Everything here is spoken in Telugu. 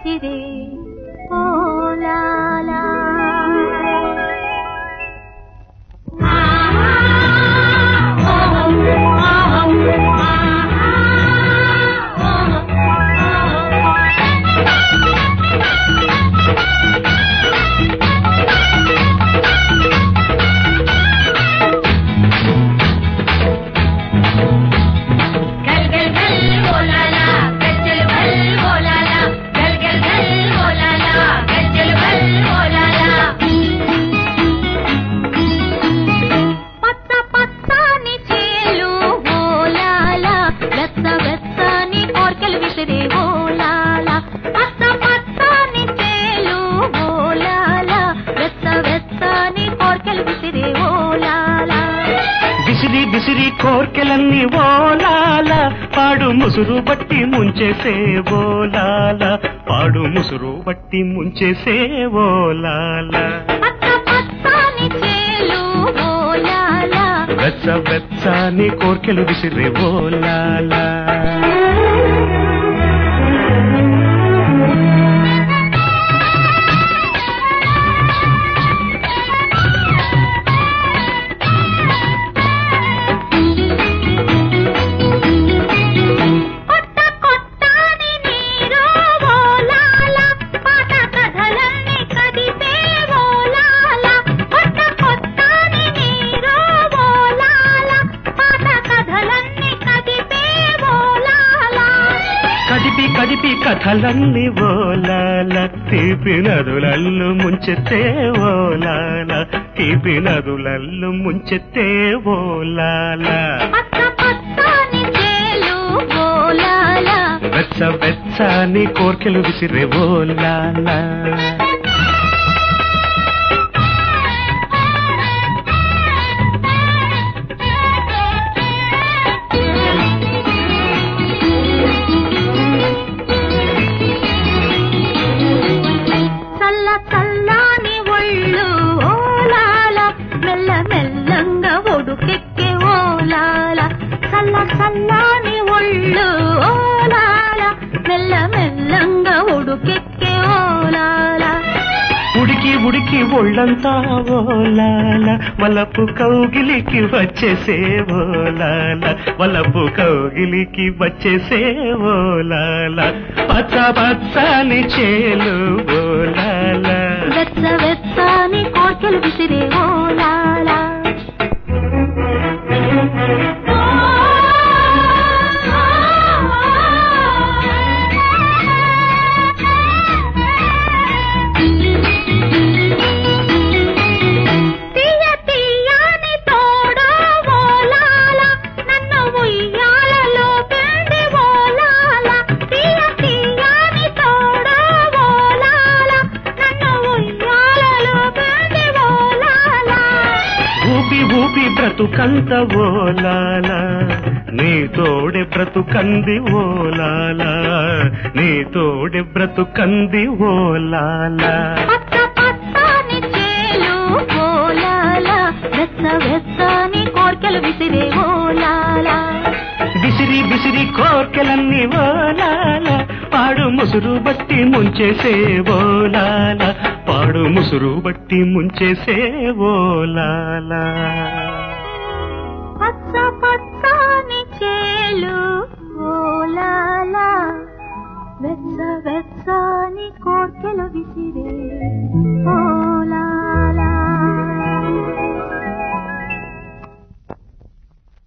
విసిరే ఓ లాలా గల్ గల్ గల్ ఓలాలా గజ్జలు గల్ ఓలాలా గల్ గల్ గల్ ఓలాలా గజ్జలు గల్ ఓలాలా పచ్చ పచ్చని చేలు ఓలాలా వెచ్చ వెచ్చని కోర్కెలు విసిరే ఓలాలా పచ్చ పచ్చని చేలు ఓలాలా వెచ్చ వెచ్చని కోర్కెలు విసిరే ఓలాలా బిసిరి బిసిరి కోర్కెలన్నీ ఓలాల పాడు ముసురు బట్టి ముంచేసే ఓలాల పాడు ముసురు బట్టి ముంచేసే ఓలాల పచ్చ పచ్చని చేలు ఓలాలా వెచ్చ వెచ్చని కోర్కెలు విసిరే ఓలాల కొట్ట కొట్టని నీరు ఓలాల పాత కథలన్నీ కదిపే ఓలాల కొట్ట కొట్టని నీరు ఓలాల పాత కథలన్నీ కదిపే ఓలాల కదిపి కదిపి కథలన్నీ ఓలాల తీపి నదులల్లు ముంచెత్తే ఓలాల తీపి నదులల్లు ముంచెత్తే ఓలాల పచ్చ పచ్చని చేలు ఓలాల వెచ్చ వెచ్చని కోర్కెలు విసిరే ఓలాల చల్ల చల్లని ఒళ్ళు ఓలాల మెల్ల మెల్లంగా ఒడుకెక్కే ఓలాల చల్ల చల్లని ఒళ్ళు ఓలాల మెల్ల మెల్లంగా ఒడుకెక్కే ఓలాల ఉడికి ఉడికి ఒళ్ళంతా ఓలాల వలపు కౌగిలికి వచ్చేసే ఓలాల వలపు కౌగిలికి వచ్చేసే ఓలాల పచ్చ పచ్చని చేలు ఓలాల వెచ్చ వెచ్చని కోర్కెలు విసిరే ఓలాల తీయ తీయని తోడు ఓలాల నన్ను ఉయ్యాలలో పిండి ఓలాల తీయ తీయని తోడు ఓలాల నన్ను ఉయ్యాలలో పిండి ఓలాల ఊపి ఊపి బ్రతుకంత ఓలాల నీ తోడె బ్రతుకంది ఓలాల నీ తోడె బ్రతుకంది ఓలాల పచ్చ పచ్చని చేలు ఓలాల వెచ్చ వెచ్చని కోర్కెలు విసిరే ఓలాల బిసిరి బిసిరి కోర్కెలన్నీ ఓలాల పాడు ముసురు బట్టి ముంచేసే ఓలాల పాడు ముసురు బట్టి ముంచేసే ఓలాల పచ్చ పచ్చని చేలు ఓలాల వెచ్చ వెచ్చని కోర్కెలు విసిరే ఓ